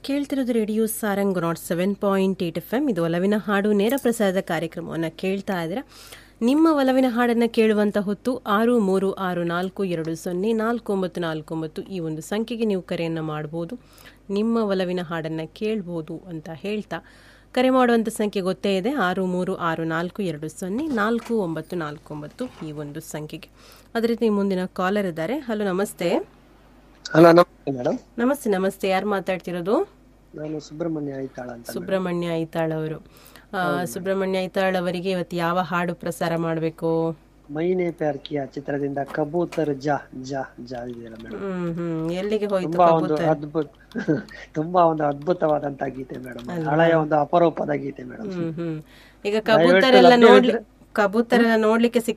ಕೇಳ್ತಿರೋದು radio Sarang nought seven point eight F M ಇದು ಒಲವಿನ ಹಾಡು ನೇರ ಪ್ರಸಾರದ ಕಾರ್ಯಕ್ರಮವನ್ನು ಕೇಳ್ತಾ ಇದ್ದೀರಾ ನಿಮ್ಮ ಒಲವಿನ ಹಾಡನ್ನು ಕೇಳುವಂತ ಹೊತ್ತು ಆರು ಮೂರು ಆರು ನಾಲ್ಕು ಎರಡು ಸೊನ್ನೆ ನಾಲ್ಕು ಒಂಬತ್ತು ನಾಲ್ಕು ಒಂಬತ್ತು ಈ ಒಂದು ಸಂಖ್ಯೆಗೆ ನೀವು ಕರೆಯನ್ನು ಮಾಡ್ಬೋದು ನಿಮ್ಮ ಒಲವಿನ ಹಾಡನ್ನು ಕೇಳ್ಬೋದು ಅಂತ ಹೇಳ್ತಾ ಕರೆ ಮಾಡುವಂಥ ಸಂಖ್ಯೆ ಗೊತ್ತೇ ಇದೆ ಆರು ಮೂರು ಆರು ನಾಲ್ಕು ಎರಡು ಸೊನ್ನೆ ನಾಲ್ಕು ಒಂಬತ್ತು ನಾಲ್ಕು ಒಂಬತ್ತು ಈ ಒಂದು ಸಂಖ್ಯೆಗೆ ಅದೇ ರೀತಿ ಮುಂದಿನ ಕಾಲರ್ ಇದ್ದಾರೆ ಹಲೋ ನಮಸ್ತೆ ಹಲೋ ನಮಸ್ತೆ ಮೇಡಮ್ ನಮಸ್ತೆ ನಮಸ್ತೆ ಯಾರು ಮಾತಾಡ್ತಿರೋದು ನಾನು ಸುಬ್ರಹ್ಮಣ್ಯ ಐತಾಳ ಅಂತ ಸುಬ್ರಹ್ಮಣ್ಯ ಐತಾಳ್ ಅವರು ಆ, ಸುಬ್ರಹ್ಮಣ್ಯ ಐತಾಳ್ ಅವರಿಗೆ ಇವತ್ತು ಯಾವ ಹಾಡು ಪ್ರಸಾರ ಮಾಡಬೇಕು ಮೈನೆ ಪ್ಯಾರ್ ಕಿಯಾ ಚಿತ್ರದಿಂದ ಕಬೂತರ್ ಜಾ ಜಾ ಜಾ ಇದೆಯಲ್ಲ ಮೇಡಮ್ ಹ್ಮ್ ಹ್ಮ್ ಎಲ್ಲಿಗೆ ಹೋಯ್ತು ತುಂಬಾ ಒಂದು ಅದ್ಭುತ ತುಂಬಾ ಒಂದು ಅದ್ಭುತವಾದಂತ ಗೀತೆ ಮೇಡಮ್ ಹಳೆಯ ಒಂದು ಅಪರೂಪದ ಗೀತೆ ಮೇಡಮ್ ಹ್ಮ್ ಹ್ಮ್ ಈಗ ಕಬೂತರ ಎಲ್ಲ ನೋಡ್ಲಿ ಕಬೂತರ ನೋಡ್ಲಿಕ್ಕೆ ಸಿಗ್ತಾ